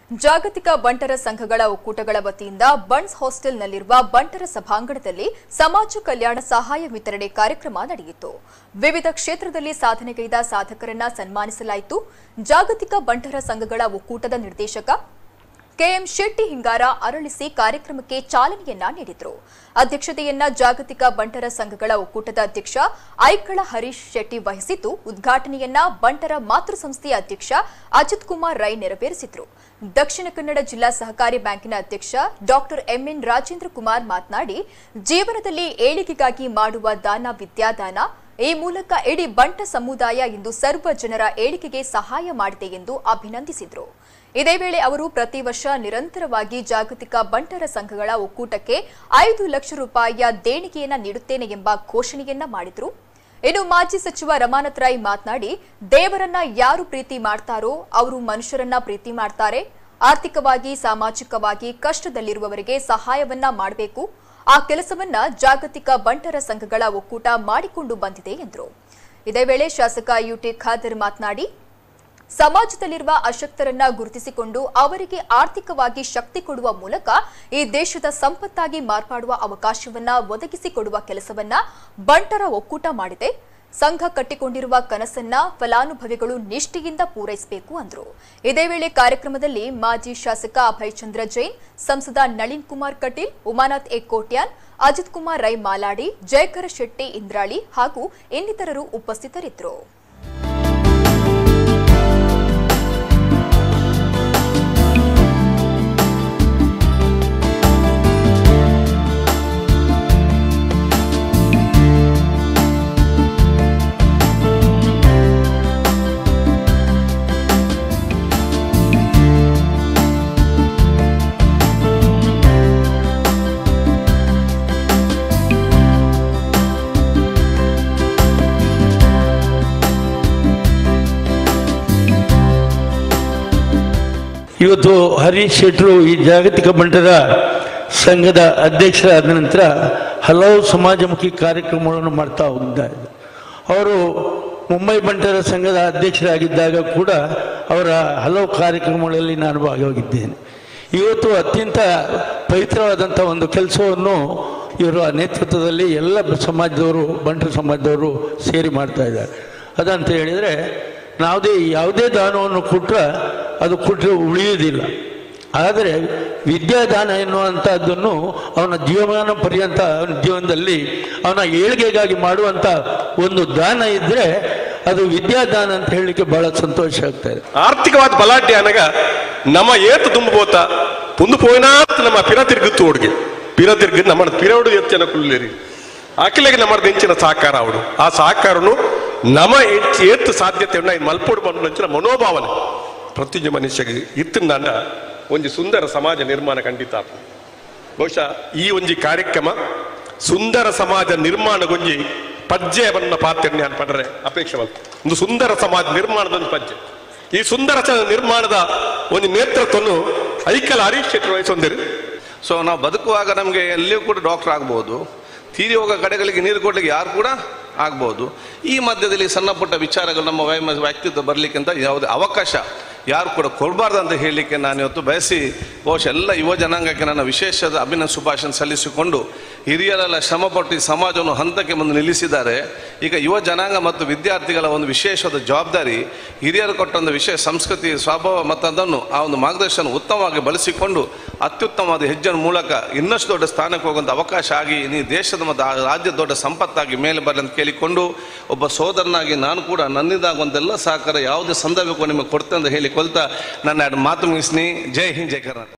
ಜಾಗತಿಕ ಬಂಟರ ಸಂಘಗಳ ಒಕ್ಕೂಟಗಳ ವತಿಯಿಂದ ಬಣ್ಸ್ ಹಾಸ್ಟೆಲ್ನಲ್ಲಿರುವ ಬಂಟರ ಸಭಾಂಗಣದಲ್ಲಿ ಸಮಾಜ ಕಲ್ಯಾಣ ಸಹಾಯ ವಿತರಣೆ ಕಾರ್ಯಕ್ರಮ ನಡೆಯಿತು ವಿವಿಧ ಕ್ಷೇತ್ರದಲ್ಲಿ ಸಾಧನೆಗೈದ ಸಾಧಕರನ್ನ ಸನ್ಮಾನಿಸಲಾಯಿತು ಜಾಗತಿಕ ಬಂಟರ ಸಂಘಗಳ ಒಕ್ಕೂಟದ ನಿರ್ದೇಶಕ ಕೆಎಂ ಶೆಟ್ಟಿ ಹಿಂಗಾರ ಅರಳಿಸಿ ಕಾರ್ಯಕ್ರಮಕ್ಕೆ ಚಾಲನೆಯನ್ನ ನೀಡಿದರು ಅಧ್ಯಕ್ಷತೆಯನ್ನ ಜಾಗತಿಕ ಬಂಟರ ಸಂಘಗಳ ಒಕ್ಕೂಟದ ಅಧ್ಯಕ್ಷ ಐಕಳ ಹರೀಶ್ ಶೆಟ್ಟಿ ವಹಿಸಿದ್ದು ಉದ್ಘಾಟನೆಯನ್ನ ಬಂಟರ ಮಾತೃ ಸಂಸ್ಥೆಯ ಅಧ್ಯಕ್ಷ ಅಜಿತ್ ಕುಮಾರ್ ರೈ ನೆರವೇರಿಸಿದ್ರು ದಕ್ಷಿಣ ಕನ್ನಡ ಜಿಲ್ಲಾ ಸಹಕಾರಿ ಬ್ಯಾಂಕಿನ ಅಧ್ಯಕ್ಷ ಡಾಕ್ಟರ್ ಎಂಎನ್ ರಾಜೇಂದ್ರ ಕುಮಾರ್ ಮಾತನಾಡಿ ಜೀವನದಲ್ಲಿ ಏಳಿಗೆಗಾಗಿ ಮಾಡುವ ದಾನ ವಿದ್ಯಾದಾನ ಈ ಮೂಲಕ ಇಡೀ ಬಂಟ ಸಮುದಾಯ ಇಂದು ಸರ್ವ ಜನರ ಏಳಿಗೆಗೆ ಸಹಾಯ ಮಾಡಿದೆ ಎಂದು ಅಭಿನಂದಿಸಿದರು ಇದೇ ವೇಳೆ ಅವರು ಪ್ರತಿ ವರ್ಷ ನಿರಂತರವಾಗಿ ಜಾಗತಿಕ ಬಂಟರ ಸಂಘಗಳ ಒಕ್ಕೂಟಕ್ಕೆ ಐದು ಲಕ್ಷ ರೂಪಾಯಿಯ ದೇಣಿಗೆಯನ್ನ ನೀಡುತ್ತೇನೆ ಎಂಬ ಘೋಷಣೆಯನ್ನ ಮಾಡಿದರು ಇನ್ನು ಮಾಜಿ ಸಚಿವ ರಮಾನಾಥ್ ರೈ ಮಾತನಾಡಿ ದೇವರನ್ನ ಯಾರು ಪ್ರೀತಿ ಮಾಡ್ತಾರೋ ಅವರು ಮನುಷ್ಯರನ್ನ ಪ್ರೀತಿ ಮಾಡ್ತಾರೆ ಆರ್ಥಿಕವಾಗಿ ಸಾಮಾಜಿಕವಾಗಿ ಕಷ್ಟದಲ್ಲಿರುವವರಿಗೆ ಸಹಾಯವನ್ನ ಮಾಡಬೇಕು ಆ ಕೆಲಸವನ್ನ ಜಾಗತಿಕ ಬಂಟರ ಸಂಘಗಳ ಒಕ್ಕೂಟ ಮಾಡಿಕೊಂಡು ಬಂದಿದೆ ಎಂದರು ಇದೇ ವೇಳೆ ಶಾಸಕ ಯುಟಿ ಖಾದರ್ ಮಾತನಾಡಿ ಸಮಾಜದಲ್ಲಿರುವ ಅಶಕ್ತರನ್ನ ಗುರುತಿಸಿಕೊಂಡು ಅವರಿಗೆ ಆರ್ಥಿಕವಾಗಿ ಶಕ್ತಿ ಕೊಡುವ ಮೂಲಕ ಈ ದೇಶದ ಸಂಪತ್ತಾಗಿ ಮಾರ್ಪಾಡುವ ಅವಕಾಶವನ್ನ ಒದಗಿಸಿಕೊಡುವ ಕೆಲಸವನ್ನ ಬಂಟರ ಒಕ್ಕೂಟ ಮಾಡಿದೆ ಸಂಘ ಕಟ್ಟಿಕೊಂಡಿರುವ ಕನಸನ್ನ ಫಲಾನುಭವಿಗಳು ನಿಷ್ಠೆಯಿಂದ ಪೂರೈಸಬೇಕು ಅಂದರು ಇದೇ ವೇಳೆ ಕಾರ್ಯಕ್ರಮದಲ್ಲಿ ಮಾಜಿ ಶಾಸಕ ಅಭಯ್ ಚಂದ್ರ ಜೈನ್ ಸಂಸದ ನಳಿನ್ ಕುಮಾರ್ ಕಟೀಲ್ ಉಮಾನಾಥ್ ಎ ಕೋಟ್ಯಾನ್ ಅಜಿತ್ ಕುಮಾರ್ ರೈ ಮಾಲಾಡಿ ಜಯಕರ ಶೆಟ್ಟಿ ಇಂದ್ರಾಳಿ ಹಾಗೂ ಇನ್ನಿತರರು ಉಪಸ್ಥಿತರಿದ್ದರು ಇವತ್ತು ಹರೀಶ್ ಶೆಟ್ರು ಈ ಜಾಗತಿಕ ಬಂಟರ ಸಂಘದ ಅಧ್ಯಕ್ಷರಾದ ನಂತರ ಹಲವು ಸಮಾಜಮುಖಿ ಕಾರ್ಯಕ್ರಮಗಳನ್ನು ಮಾಡ್ತಾ ಹೋಗಿದ್ದಾರೆ ಅವರು ಮುಂಬೈ ಬಂಟರ ಸಂಘದ ಅಧ್ಯಕ್ಷರಾಗಿದ್ದಾಗ ಕೂಡ ಅವರ ಹಲವು ಕಾರ್ಯಕ್ರಮಗಳಲ್ಲಿ ನಾನು ಭಾಗವಾಗಿದ್ದೇನೆ ಇವತ್ತು ಅತ್ಯಂತ ಪವಿತ್ರವಾದಂಥ ಒಂದು ಕೆಲಸವನ್ನು ಇವರ ನೇತೃತ್ವದಲ್ಲಿ ಎಲ್ಲ ಸಮಾಜದವರು ಬಂಟರ ಸಮಾಜದವರು ಸೇರಿ ಮಾಡ್ತಾ ಇದ್ದಾರೆ ಅದಂತ ಹೇಳಿದರೆ ಯಾವುದೇ ಯಾವುದೇ ದಾನವನ್ನು ಕೊಟ್ಟರೆ ಅದು ಕೊಟ್ಟರೆ ಉಳಿಯುವುದಿಲ್ಲ ಆದರೆ ವಿದ್ಯಾದಾನ ಎನ್ನುವಂಥದ್ದನ್ನು ಅವನ ಜೀವಮಾನ ಪರ್ಯಂತ ಅವನ ಜೀವನದಲ್ಲಿ ಅವನ ಏಳಿಗೆಗಾಗಿ ಮಾಡುವಂಥ ಒಂದು ದಾನ ಇದ್ದರೆ ಅದು ವಿದ್ಯಾದಾನ ಅಂತ ಹೇಳಲಿಕ್ಕೆ ಬಹಳ ಸಂತೋಷ ಆಗ್ತಾ ಇದೆ ಆರ್ಥಿಕವಾದ ಬಲಾಢ್ಯ అనగా ನಮ್ಮ ಏತು ತುಂಬಬೋತ ಪುಂದು ಪೋಯಿನಾತ್ ನಮ್ಮ ಪಿರ ತಿರುಗುತ್ತು ಹುಡುಗಿ ಪಿರ ತಿರುಗಿ ನಮ್ಮ ಪಿರವಡು ಎತ್ತಿನ ಕುಳ್ಳಿರಿ ಅಖಿಲೆಗೆ ನಮ್ಮ ಹೆಂಚಿನ ಸಹಕಾರ ಅವಡು ಆ ಸಹಕಾರನು ನಮ ಹೆಚ್ಚು ಏತ್ತು ಸಾಧ್ಯತೆ ಉಂಡ ಈ ಮಲ್ಪೋಡು ಬಂದು ನಂಚಿನ ಮನೋಭಾವನೆ ಪ್ರತಿಯೊಂದು ಮನುಷ್ಯಗೆ ಇತ್ತಿಂದ ಒಂದು ಸುಂದರ ಸಮಾಜ ನಿರ್ಮಾಣ ಖಂಡಿತ ಆಪು. ಬಹುಶಃ ಈ ಒಂಜಿ ಕಾರ್ಯಕ್ರಮ ಸುಂದರ ಸಮಾಜ ನಿರ್ಮಾಣಗೊಂಜಿ ಪಜ್ಜೆಯನ್ನ ಪಾತ್ರ ನಾನು ಪಡ್ರೆ ಅಪೇಕ್ಷೆ ಬಂತು ಒಂದು ಸುಂದರ ಸಮಾಜ ನಿರ್ಮಾಣದ ಒಂದು ಪಜ್ಜೆ ಈ ಸುಂದರ ಸ- ನಿರ್ಮಾಣದ ಒಂದು ನೇತೃತ್ವವನ್ನು ಐಕಲ್ ಹರೀಶ್ ಶೆಟ್ಟಿ ವಹಿಸೊಂದಿರು ಸೊ ನಾವು ಬದುಕುವಾಗ ನಮಗೆ ಎಲ್ಲಿಯೂ ಕೂಡ ಡಾಕ್ಟರ್ ಆಗ್ಬೋದು ತೀರಿ ಹೋಗೋ ಕಡೆಗಳಿಗೆ ನೀರು ಕೊಡ್ಲಿಕ್ಕೆ ಯಾರು ಕೂಡ ಆಗ್ಬೋದು ಈ ಮಧ್ಯದಲ್ಲಿ ಸಣ್ಣ ಪುಟ್ಟ ವಿಚಾರಗಳು ನಮ್ಮ ವೈಮ ವ್ಯಕ್ತಿತ್ವ ಬರಲಿಕ್ಕಿಂತ ಯಾವುದೇ ಅವಕಾಶ ಯಾರು ಕೂಡ ಕೊಡಬಾರ್ದು ಅಂತ ಹೇಳಲಿಕ್ಕೆ ನಾನು ಇವತ್ತು ಬಯಸಿ ಬಹುಶಃ ಎಲ್ಲ ಯುವ ಜನಾಂಗಕ್ಕೆ ನನ್ನ ವಿಶೇಷದ ಅಭಿನಂದ ಶುಭಾಶಯ ಸಲ್ಲಿಸಿಕೊಂಡು ಹಿರಿಯರೆಲ್ಲ ಶ್ರಮಪಟ್ಟು ಈ ಸಮಾಜವನ್ನು ಹಂತಕ್ಕೆ ಬಂದು ನಿಲ್ಲಿಸಿದ್ದಾರೆ ಈಗ ಯುವ ಜನಾಂಗ ಮತ್ತು ವಿದ್ಯಾರ್ಥಿಗಳ ಒಂದು ವಿಶೇಷವಾದ ಜವಾಬ್ದಾರಿ ಹಿರಿಯರು ಕೊಟ್ಟ ಒಂದು ವಿಶೇಷ ಸಂಸ್ಕೃತಿ ಸ್ವಭಾವ ಮತ್ತು ಅದನ್ನು ಆ ಒಂದು ಮಾರ್ಗದರ್ಶನ ಉತ್ತಮವಾಗಿ ಬಳಸಿಕೊಂಡು ಅತ್ಯುತ್ತಮವಾದ ಹೆಜ್ಜೆಯ ಮೂಲಕ ಇನ್ನಷ್ಟು ದೊಡ್ಡ ಸ್ಥಾನಕ್ಕೆ ಹೋಗುವಂಥ ಅವಕಾಶ ಆಗಿ ನೀ ದೇಶದ ಮತ್ತು ಆ ರಾಜ್ಯದ ದೊಡ್ಡ ಸಂಪತ್ತಾಗಿ ಮೇಲೆ ಬರಲಿ ಅಂತ ಕೇಳಿಕೊಂಡು ಒಬ್ಬ ಸೋದರನಾಗಿ ನಾನು ಕೂಡ ನನ್ನಿಂದಾಗುವಂತೆಲ್ಲ ಸಹಕಾರ ಯಾವುದೇ ಸಂದರ್ಭಕ್ಕೂ ನಿಮಗೆ ಕೊಡ್ತೇನೆ ಅಂತ ಹೇಳಿಕೊಳ್ತಾ ನನ್ನ ಎರಡು ಮಾತು ಮುಗಿಸ್ನಿ ಜೈ ಹಿಂದ್ ಜೈ ಕರ್ನಾಟಕ